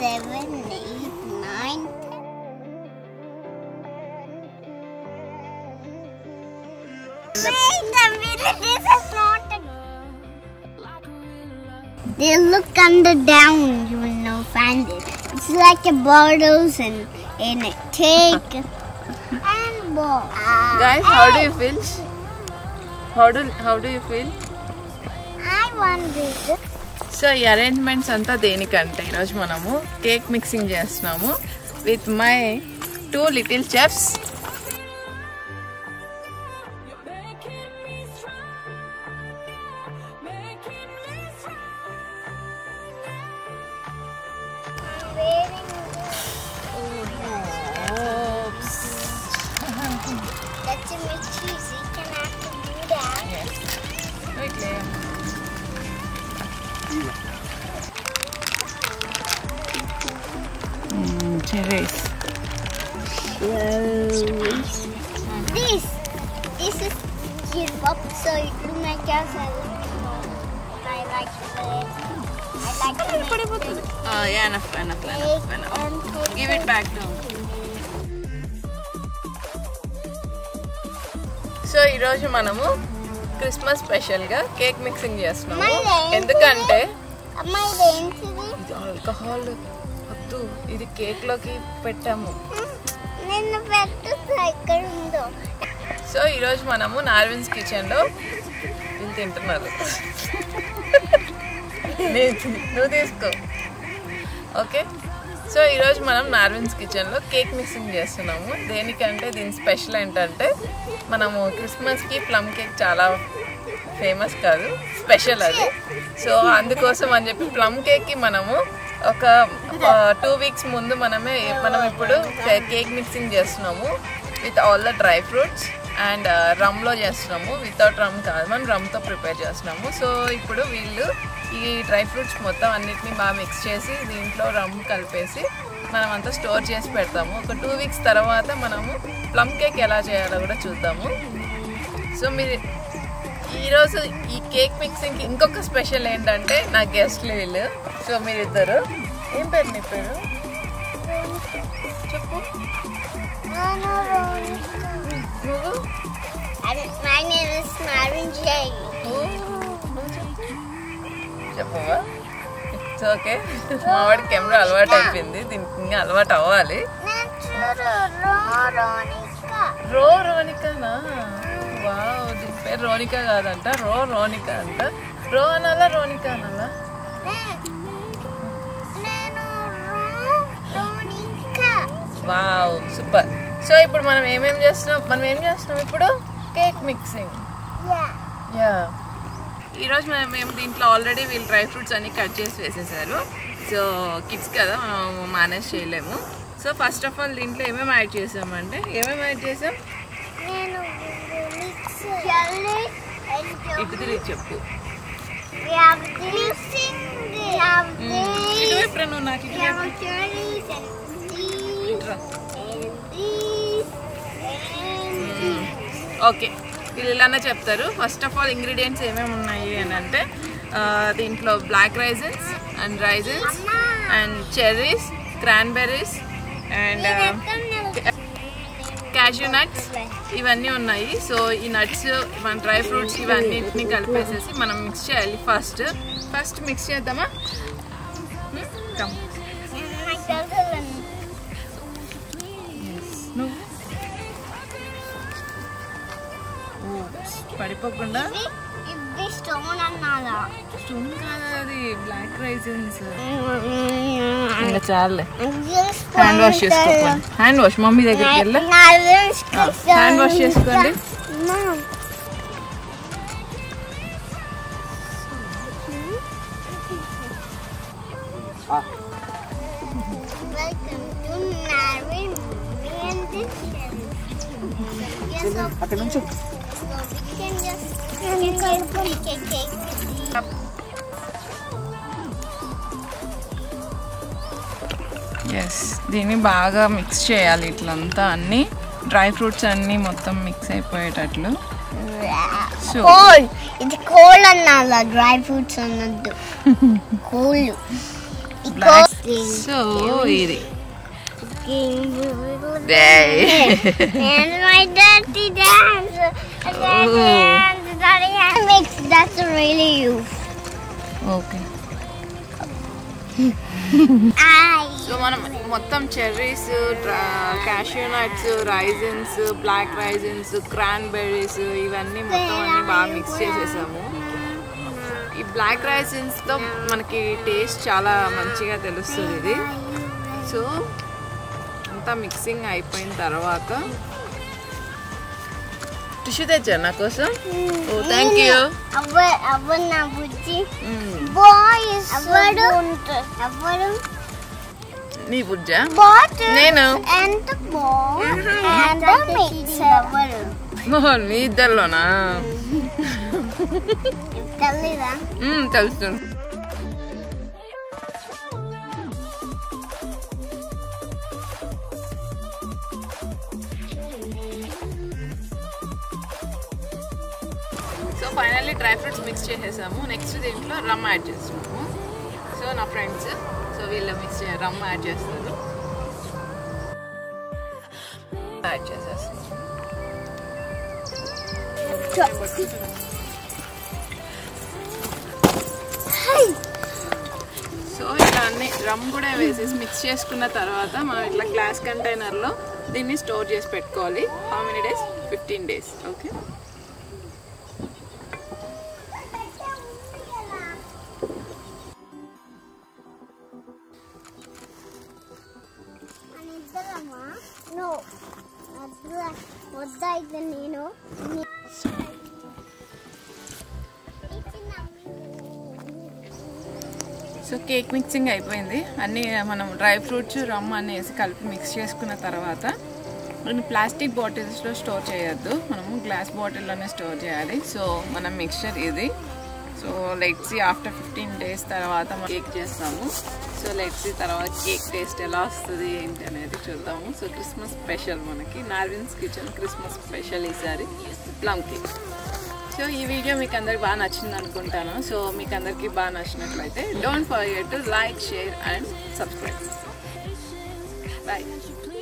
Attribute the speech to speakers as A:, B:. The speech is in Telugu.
A: seven, eight, nine. Wait a minute, this is not a... They look under down, you will know find it. It's like a bottles and in a cake and ball.
B: Guys, how do you feel? How do how do you feel?
A: I want this.
B: So ఈ అరేంజ్మెంట్స్ అంతా దేనికంటే ఈరోజు మనము కేక్ మిక్సింగ్ చేస్తున్నాము with my two little chefs
A: I'm wearing That's a bit cheesy. Can I have to do that?
B: Cherries
A: This, this is give up. So you make us a I like it. I like to make it.
B: Enough enough
A: Cake
B: enough
A: and cake
B: give it back down so ఈరోజు మనము క్రిస్మస్ స్పెషల్గా కేక్ మిక్సింగ్ చేస్తున్నాము
A: మరి ఏంటి?
B: ఎందుకంటే
A: అమ్మ ఇదేంటిది
B: ఇది ఆల్కహాల్ వద్దు ఇది కేక్లోకి పెట్టాము
A: నిన్ను పెట్టు ఇక్కడ ఉందో
B: సో ఈరోజు మనము నార్విన్స్ కిచెన్లో వీళ్ళు తింటున్నారు నేను తి- నువ్వు తీసుకో ఓకే సో ఈరోజు మనం నార్విన్స్ కిచెన్లో కేక్ మిక్సింగ్ చేస్తున్నాము దేనికంటే దీని స్పెషల్ ఏంటంటే మనము క్రిస్మస్కి ప్లమ్ కేక్ చాలా ఫేమస్ కాదు స్పెషల్ అది సో అందుకోసం అని చెప్పి ప్లమ్ కేక్కి మనము ఒక టూ వీక్స్ ముందు మనమే మనం ఇప్పుడు కేక్ మిక్సింగ్ చేస్తున్నాము with all the dry fruits and రమ్లో చేస్తున్నాము వితౌట్ రమ్ కాదు మనం రమ్తో ప్రిపేర్ చేస్తున్నాము సో ఇప్పుడు వీళ్ళు ఈ డ్రై ఫ్రూట్స్ మొత్తం అన్నిటిని బాగా మిక్స్ చేసి దీంట్లో రమ్ కలిపేసి మనం అంతా స్టోర్ చేసి పెడతాము ఒక టూ వీక్స్ తర్వాత మనము ప్లమ్ కేక్ ఎలా చేయాలో కూడా చూద్దాము సో మీరు ఈరోజు ఈ కేక్ మిక్సింగ్కి ఇంకొక స్పెషల్ ఏంటంటే నా గెస్ట్లు వీళ్ళు సో మీరిద్దరు ఏం పేరు నీ పేరు చెప్పు
A: నేను
B: నువ్వు
A: My name is Marvin J.
B: ఓ, నువ్వు చెప్పు. చెప్పవా ఇట్స్ ఓకే మా వాడి కెమెరా అలవాటు అయిపోయింది దీనికి ఇంకా అలవాటు అవ్వాలి
A: నేను చూడు రోనిక
B: రో రోనికానా వావ్ దీని పేరు రోనికా కాదంట రో రోనికా అంట రో అనాలా రోనికా అనాలా
A: నేను రోనిక
B: వావ్ సూపర్ సో ఇప్పుడు మనం ఏమేం చేస్తున్నాం మనం ఏం చేస్తున్నాం ఇప్పుడు కేక్ మిక్సింగ్
A: యా
B: యా ఈరోజు మనం మేము దీంట్లో ఆల్రెడీ వీళ్ళు డ్రై ఫ్రూట్స్ అన్ని కట్ చేసి వేసేసారు సో కిడ్స్ కదా మనం మేనేజ్ చేయలేము సో ఫస్ట్ ఆఫ్ ఆల్ దీంట్లో ఏమేమి యాడ్ చేసామంటే ఏమేమి యాడ్ చేసాం
A: నేను మిక్స్ జల్లీ
B: ఇటు తిరిగి చెప్పు
A: We have this. We have this.
B: ఇటువైపు రా నువ్వు నాకు
A: We have
B: ఇటువైపు
A: cherries and these
B: ఇటురా.
A: and these and these.
B: Okay వీళ్ళు ఇలానే చెప్తారు ఫస్ట్ ఆఫ్ ఆల్ ఇంగ్రీడియంట్స్ ఏమేమి ఉన్నాయి అని అంటే ఆ, దీంట్లో black raisins and raisins and cherries cranberries and cashew nuts ఇవన్నీ ఉన్నాయి సో ఈ నట్స్ మన డ్రై ఫ్రూట్స్ ఇవన్నిటిని కలిపేసేసి మనం మిక్స్ చేయాలి ఫస్ట్ ఫస్ట్ మిక్స్ చేద్దామా Hmm? Come.
A: My cousin.
B: నువ్వు పడిపోకుండా
A: ఇది స్టోన్ అన్నారా
B: స్టోన్ కాదు అది బ్లాక్ రైజన్స్ ఇంకా చాలే హ్యాండ్ వాష్ చేసుకోండి హ్యాండ్ వాష్ మమ్మీ దగ్గరికి వెళ్ళి హ్యాండ్ వాష్ చేసుకోండి
A: Welcome to Marvin Rendition.
C: అక్కడ నుంచి
A: So we can just we can just make a cake with these.
B: Yes దీన్ని బాగా మిక్స్ చేయాలి ఇట్లంతా అన్ని డ్రై ఫ్రూట్స్ అన్నీ మొత్తం మిక్స్ అయిపోయేటట్లు సో
A: కోల్ ఇది కోల్ అన్నాలా డ్రై ఫ్రూట్స్ అన్నద్దు కోల్
B: బ్లాక్
A: Green.
B: సో ఇది
A: Green.
B: Yay.
A: and my daddy dance. Daddy
B: Oh.
A: dance. Daddy dance. Mix. That's really you.
B: Okay
A: I.
B: So మనం మొత్తం cherries cashew nuts raisins black raisins cranberries ఇవన్నీ మొత్తం అన్ని బాగా మిక్స్ చేసేసాము ఈ బ్లాక్ రైజిన్స్తో మనకి టేస్ట్ చాలా మంచిగా తెలుస్తుంది ఇది సో అంతా మిక్సింగ్ అయిపోయిన తర్వాత టిష్యూ తెచ్చా నా కోసం ఓ థ్యాంక్ యూ
A: అవ్వ అవ్వ నా బుజ్జి బాయ్స్ అవ్వడు అవ్వడు
B: నీ బుజ్జా
A: బాట్
B: నేను
A: అండ్ బాల్ అండ్ మిక్స్ అవ్వడు
B: మోహన్ మీ ఇద్దరిలోనా
A: తెలీదా
B: మ్మ్, తెలుసు so finally dry fruits mix చేసేసాము నెక్స్ట్ దీంట్లో రమ్ యాడ్ చేస్తున్నాము సో నా ఫ్రెండ్స్ సో వీళ్ళు మిక్స్ చే రమ్ యాడ్ చేస్తారు యాడ్ చేసేస్తాము సో ఇలా అన్ని రమ్ కూడా వేసేసి మిక్స్ చేసుకున్న తర్వాత మనం ఇట్లా గ్లాస్ కంటైనర్లో దీన్ని స్టోర్ చేసి పెట్టుకోవాలి how many days fifteen days okay
A: ఇద్దరమ్మా నో వద్దా వద్దా అయితే నేను
B: సో కేక్ మిక్సింగ్ అయిపోయింది అన్నీ మనం డ్రై ఫ్రూట్స్ రమ్ అన్ని వేసి కలిపి మిక్స్ చేసుకున్న తర్వాత మనం ప్లాస్టిక్ బాటిల్స్లో స్టోర్ చేయొద్దు మనము గ్లాస్ బాటిల్లోనే స్టోర్ చేయాలి సో మనం మిక్చర్ ఇది so let's see after fifteen days తర్వాత మనం కేక్ చేస్తాము సో లెట్సీ తర్వాత కేక్ టేస్ట్ ఎలా వస్తుంది ఏంటి అనేది చూద్దాము సో క్రిస్మస్ స్పెషల్ మనకి నార్విన్స్ కిచెన్ క్రిస్మస్ స్పెషల్ ఈసారి ప్లమ్ కేక్ సో ఈ వీడియో మీకు అందరికి బాగా నచ్చింది అనుకుంటాను సో మీకు అందరికీ బాగా నచ్చినట్లయితే don't forget to like share and subscribe bye